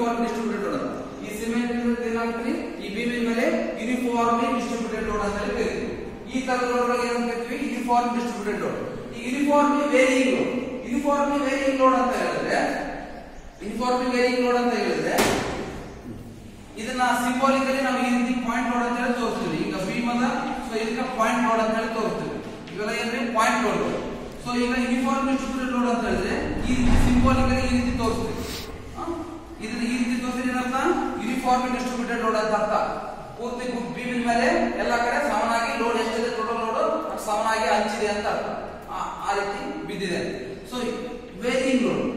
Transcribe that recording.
Uniform distributed load ಅಂತ ಈ cement ಏನಾಗ್ತದೆ ಈ ಬೀಮಿನ ಮೇಲೆ ಯೂನಿಫಾರ್ಮ್ಲಿ ಡಿಸ್ಟ್ರಿಬ್ಯೂಟೆಡ್ ಲೋಡ್ ಅಂತ ಹೇಳಿ ಕರಿತೀವಿ ಈ ತರದ ಲೋಡ್ ಏನಂತ ಕರಿತೀವಿ ಯೂನಿಫಾರ್ಮ್ ಡಿಸ್ಟ್ರಿಬ್ಯೂಟೆಡ್ ಲೋಡ್ ಈ uniformly varying load uniformly varying load ಅಂತ ಹೇಳಿದ್ರೆ ಯೂನಿಫಾರ್ಮ್ಲಿ ವೇರಿಯಿಂಗ್ ಲೋಡ್ ಅಂತ ಹೇಳಿದ್ರೆ ಇದನ್ನ ಸಿಂಬಾಲಿಕಲಿ ನಾವು ಈ ರೀತಿ ಪಾಯಿಂಟ್ ಲೋಡ್ ಅಂತ ಹೇಳಿ ತೋರಿಸ್ತೀವಿ ಈಗ ಬೀಮ್ ಅದ ಸೊ ಇದಕ್ಕೆ ಪಾಯಿಂಟ್ ಲೋಡ್ ಅಂತ ಹೇಳಿ ತೋರಿಸ್ತೀವಿ ಇವೆಲ್ಲ ಏನ್ರಿ ಪಾಯಿಂಟ್ ಲೋಡ್ ಸೊ ಈಗ ಯೂನಿಫಾರ್ಮ್ ಡಿಸ್ಟ್ರಿಬ್ಯೂಟೆಡ್ ಲೋಡ್ ಅಂತ ಹೇಳಿದ್ರೆ ಈ ರೀತಿ ಸಿಂಬಾಲಿಕಲಿ ಈ ರೀತಿ ತೋರಿಸ್ತೀವಿ ಆ? ಇದನ್ನ ಈ ರೀತಿ ತೋರಿಸಿದ್ರೆ ಏನರ್ಥ ಯೂನಿಫಾರ್ಮ್ ಡಿಸ್ಟ್ರಿಬ್ಯೂಟೆಡ್ ಲೋಡ್ ಅಂತ ಅರ್ಥ ಪೂರ್ತಿ ಬೀಮಿನ ಮೇಲೆ ಎಲ್ಲ ಕಡೆ ಸಮನಾಗಿ ಲೋಡ್ ಎಷ್ಟಿದೆ ಟೋಟಲ್ ಲೋಡ್ ಸಮನಾಗಿ ಹಂಚಿದೆ ಅಂತ ಅರ್ಥ ಆ- ಆ ರೀತಿ ಬಿದ್ದಿದೆ ಸೊ ವೇರಿಯಿಂಗ್ ಲೋಡ್